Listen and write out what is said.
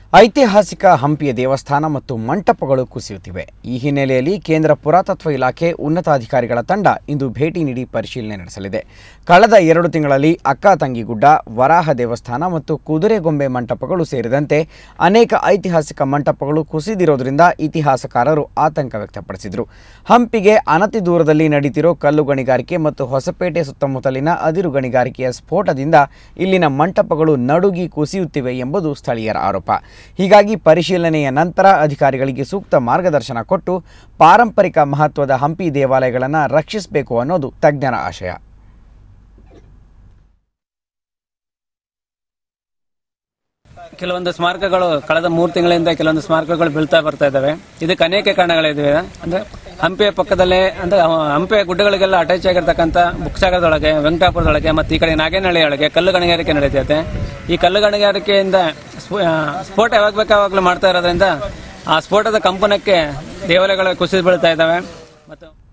ಐತಿಹಾಸಿಕ ಹಂಪಿಯ ದೇವಸ್ಥಾನ ಮತ್ತು ಮಂಟಪಗಳು ಕುಸಿಯುತ್ತಿವೆ ಈ ಹಿನ್ನೆಲೆಯಲ್ಲಿ ಕೇಂದ್ರ ಪುರಾತತ್ವ ಇಲಾಖೆ ಉನ್ನತಾಧಿಕಾರಿಗಳ ತಂಡ ಇಂದು ಭೇಟಿ ನೀಡಿ ಪರಿಶೀಲನೆ ನಡೆಸಲಿದೆ ಕಳೆದ ಎರಡು ತಿಂಗಳಲ್ಲಿ ಅಕ್ಕ ತಂಗಿಗುಡ್ಡ ವರಾಹ ದೇವಸ್ಥಾನ ಮತ್ತು ಕುದುರೆಗೊಂಬೆ ಮಂಟಪಗಳು ಸೇರಿದಂತೆ ಅನೇಕ ಐತಿಹಾಸಿಕ ಮಂಟಪಗಳು ಕುಸಿದಿರೋದ್ರಿಂದ ಇತಿಹಾಸಕಾರರು ಆತಂಕ ವ್ಯಕ್ತಪಡಿಸಿದರು ಹಂಪಿಗೆ ಅನತಿ ದೂರದಲ್ಲಿ ನಡೀತಿರೋ ಕಲ್ಲು ಗಣಿಗಾರಿಕೆ ಮತ್ತು ಹೊಸಪೇಟೆ ಸುತ್ತಮುತ್ತಲಿನ ಅದಿರು ಗಣಿಗಾರಿಕೆಯ ಸ್ಫೋಟದಿಂದ ಇಲ್ಲಿನ ಮಂಟಪಗಳು ನಡುಗಿ ಕುಸಿಯುತ್ತಿವೆ ಎಂಬುದು ಸ್ಥಳೀಯರ ಆರೋಪ ಹೀಗಾಗಿ ಪರಿಶೀಲನೆಯ ನಂತರ ಅಧಿಕಾರಿಗಳಿಗೆ ಸೂಕ್ತ ಮಾರ್ಗದರ್ಶನ ಕೊಟ್ಟು ಪಾರಂಪರಿಕ ಮಹತ್ವದ ಹಂಪಿ ದೇವಾಲಯಗಳನ್ನು ರಕ್ಷಿಸಬೇಕು ಅನ್ನೋದು ತಜ್ಞರ ಆಶಯ ಕೆಲವೊಂದು ಸ್ಮಾರಕಗಳು ಕಳೆದ ಮೂರು ತಿಂಗಳಿಂದ ಕೆಲವೊಂದು ಸ್ಮಾರಕಗಳು ಬೀಳ್ತಾ ಬರ್ತಾ ಇದ್ದಾವೆ ಇದಕ್ಕೆ ಅನೇಕ ಕಾರಣಗಳಿವೆ ಅಂದ್ರೆ ಹಂಪಿಯ ಪಕ್ಕದಲ್ಲೇ ಅಂದ್ರೆ ಅವ- ಹಂಪಿಯ ಗುಡ್ಡಗಳಿಗೆಲ್ಲ ಅಟ್ಯಾಚ್ ಆಗಿರ್ತಕ್ಕಂಥ ಬುಕ್ಸಾಗರದೊಳಗೆ ವೆಂಕಟಾಪುರದೊಳಗೆ ಮತ್ತು ಈ ಕಡೆ ನಾಗೇನಹಳ್ಳಿಯೊಳಗೆ ಕಲ್ಲು ಗಣಿಗಾರಿಕೆ ನಡೀತೈತೆ ಈ ಕಲ್ಲು ಗಣಿಗಾರಿಕೆಯಿಂದ ಸ್ಫೋ- ಆ, ಸ್ಫೋಟ ಯಾವಾಗ ಬೇಕಾವಾಗಲೂ ಮಾಡ್ತಾ ಇರೋದ್ರಿಂದ ಆ ಸ್ಫೋಟದ ಕಂಪನಕ್ಕೆ ದೇವಾಲಯಗಳು ಕುಸಿದು ಬೀಳ್ತಾ ಇದ್ದಾವೆ ಮತ್ತು